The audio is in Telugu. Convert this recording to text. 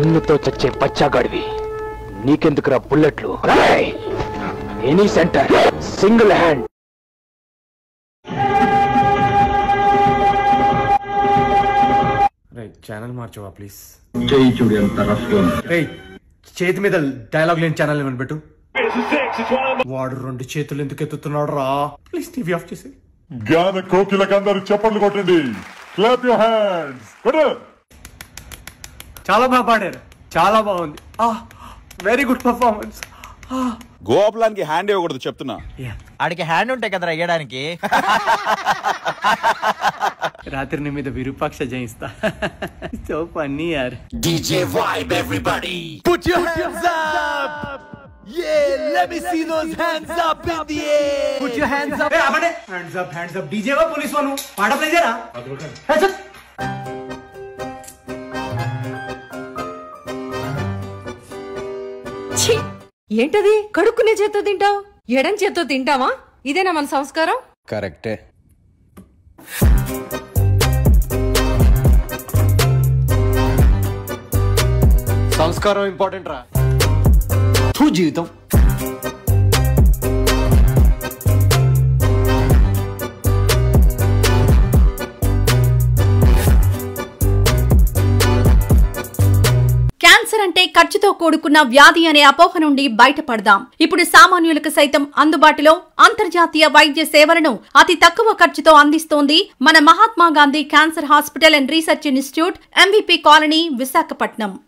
గన్నుతో చచ్చే బచ్చాగాడివి నీకెందుకురా బుల్లెట్లు any centre single hand right channel మార్చవా ప్లీజ్ చేయి చూడు ఎంత రఫ్ రే చేతి మీద డైలాగ్ లేని ఛానల్ ఏమని పెట్టు వాడు రెండు చేతులు ఎందుకు ఎత్తుతున్నాడు రా ప్లీజ్ టీవీ ఆఫ్ చేసి జ్ఞాన కోకిలకందరూ చప్పట్లు కొట్టండి క్లాప్ యువర్ హ్యాండ్స్ కొట్టు చాలా బాగా పాడారు చాలా బాగుంది వెరీ గుడ్ పర్ఫార్మెన్స్ గోపులానికి హ్యాండ్ ఇవ్వకూడదు చెప్తున్నా ఆడికి హ్యాండ్ ఉంటాయి కదరా వేయడానికి రాత్రి నీ మీద విరూపాక్ష జయిస్తా సో ఫన్నీ యార్ hands up hands up DJ వా పోలీస్ వాను పాట ప్లే చేయరా ఛీ! ఏంటది కడుక్కునే చేత్తో తింటావు ఎడం చేత్తో తింటావా ఇదేనా మన సంస్కారం కరెక్టే సంస్కారం ఇంపార్టెంట్ రా తూ జీవితం క్యాన్సర్ అంటే ఖర్చుతో కూడుకున్న వ్యాధి అనే అపోహ నుండి బయటపడదాం ఇప్పుడు సామాన్యులకు సైతం అందుబాటులో అంతర్జాతీయ వైద్య సేవలను అతి తక్కువ ఖర్చుతో అందిస్తోంది మన Mahatma Gandhi cancer hospital and research institute MVP colony Visakhapatnam